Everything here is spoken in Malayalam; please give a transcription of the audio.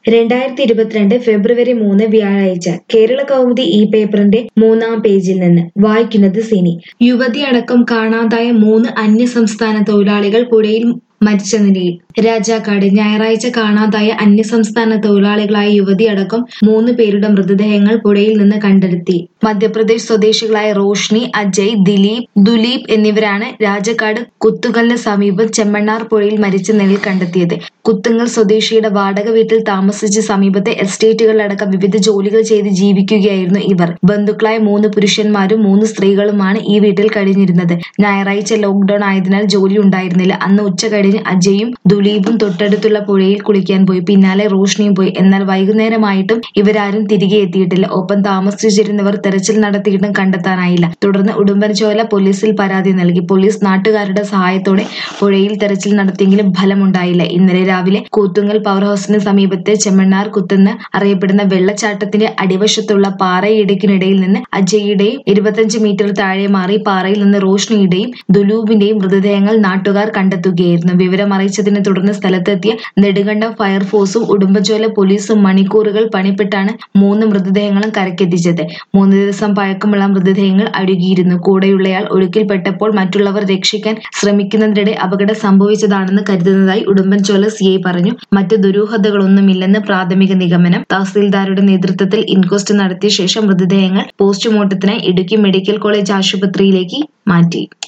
രണ്ടായിരത്തി ഇരുപത്തിരണ്ട് ഫെബ്രുവരി മൂന്ന് വ്യാഴാഴ്ച കേരള കൗമുദി ഈ പേപ്പറിന്റെ മൂന്നാം പേജിൽ നിന്ന് വായിക്കുന്നത് സിനി യുവതിയടക്കം കാണാതായ മൂന്ന് അന്യസംസ്ഥാന തൊഴിലാളികൾ പുഴയിൽ മരിച്ച നിലയിൽ രാജാക്കാട് ഞായറാഴ്ച കാണാതായ അന്യസംസ്ഥാന തൊഴിലാളികളായ യുവതിയടക്കം മൂന്ന് പേരുടെ മൃതദേഹങ്ങൾ പുഴയിൽ നിന്ന് കണ്ടെടുത്തി മധ്യപ്രദേശ് സ്വദേശികളായ റോഷ്നി അജയ് ദിലീപ് ദുലീപ് എന്നിവരാണ് രാജാക്കാട് കുത്തുകലിന് സമീപം ചെമ്മണ്ണാർ പുഴയിൽ മരിച്ച നിലയിൽ കണ്ടെത്തിയത് കുത്തുങ്ങൽ സ്വദേശിയുടെ വാടക വീട്ടിൽ താമസിച്ച് സമീപത്തെ എസ്റ്റേറ്റുകളിലടക്കം വിവിധ ജോലികൾ ചെയ്ത് ജീവിക്കുകയായിരുന്നു ഇവർ ബന്ധുക്കളായ മൂന്ന് പുരുഷന്മാരും മൂന്ന് സ്ത്രീകളുമാണ് ഈ വീട്ടിൽ കഴിഞ്ഞിരുന്നത് ഞായറാഴ്ച ലോക്ക്ഡൌൺ ആയതിനാൽ ജോലി ഉണ്ടായിരുന്നില്ല അന്ന് ഉച്ച കഴിഞ്ഞ് അജയും ദുലീപും തൊട്ടടുത്തുള്ള പുഴയിൽ കുളിക്കാൻ പോയി പിന്നാലെ റോഷ്നിയും പോയി എന്നാൽ വൈകുന്നേരമായിട്ടും ഇവരാരും തിരികെ എത്തിയിട്ടില്ല ഒപ്പം താമസിച്ചിരുന്നവർ തെരച്ചിൽ നടത്തിയിട്ടും കണ്ടെത്താനായില്ല തുടർന്ന് ഉടുമ്പൻചോല പോലീസിൽ പരാതി നൽകി പോലീസ് നാട്ടുകാരുടെ സഹായത്തോടെ പുഴയിൽ തെരച്ചിൽ നടത്തിയെങ്കിലും ഫലമുണ്ടായില്ല ഇന്നലെ രാവിലെ കൂത്തുങ്ങൽ പവർ ഹൗസിന് സമീപത്തെ ചെമ്മണ്ണാർ കുത്തെന്ന് അറിയപ്പെടുന്ന വെള്ളച്ചാട്ടത്തിന്റെ അടിവശത്തുള്ള പാറയിടുക്കിനിടയിൽ നിന്ന് അജയുടെയും ഇരുപത്തഞ്ച് മീറ്റർ താഴെ മാറി പാറയിൽ നിന്ന് റോഷ്നിയുടെയും ദുലൂബിന്റെയും മൃതദേഹങ്ങൾ നാട്ടുകാർ കണ്ടെത്തുകയായിരുന്നു വിവരം അറിയിച്ചതിനെ തുടർന്ന് സ്ഥലത്തെത്തിയ നെടുങ്കണ്ടം ഫയർഫോഴ്സും ഉടുമ്പൻചോല പോലീസും മണിക്കൂറുകൾ പണിപ്പെട്ടാണ് മൂന്ന് മൃതദേഹങ്ങളും കരക്കെത്തിച്ചത് മൂന്ന് ദിവസം പഴക്കമുള്ള മൃതദേഹങ്ങൾ അഴുകിയിരുന്നു കൂടെയുള്ളയാൾ ഒഴുക്കിൽപ്പെട്ടപ്പോൾ മറ്റുള്ളവർ രക്ഷിക്കാൻ ശ്രമിക്കുന്നതിനിടെ അപകടം സംഭവിച്ചതാണെന്ന് കരുതുന്നതായി ഉടുമ്പൻചോല സി ഐ പറഞ്ഞു മറ്റ് ദുരൂഹതകളൊന്നുമില്ലെന്ന് പ്രാഥമിക നിഗമനം തഹസീൽദാരുടെ നേതൃത്വത്തിൽ ഇൻക്വസ്റ്റ് നടത്തിയ ശേഷം മൃതദേഹങ്ങൾ പോസ്റ്റ്മോർട്ടത്തിനായി ഇടുക്കി മെഡിക്കൽ കോളേജ് ആശുപത്രിയിലേക്ക് മാറ്റി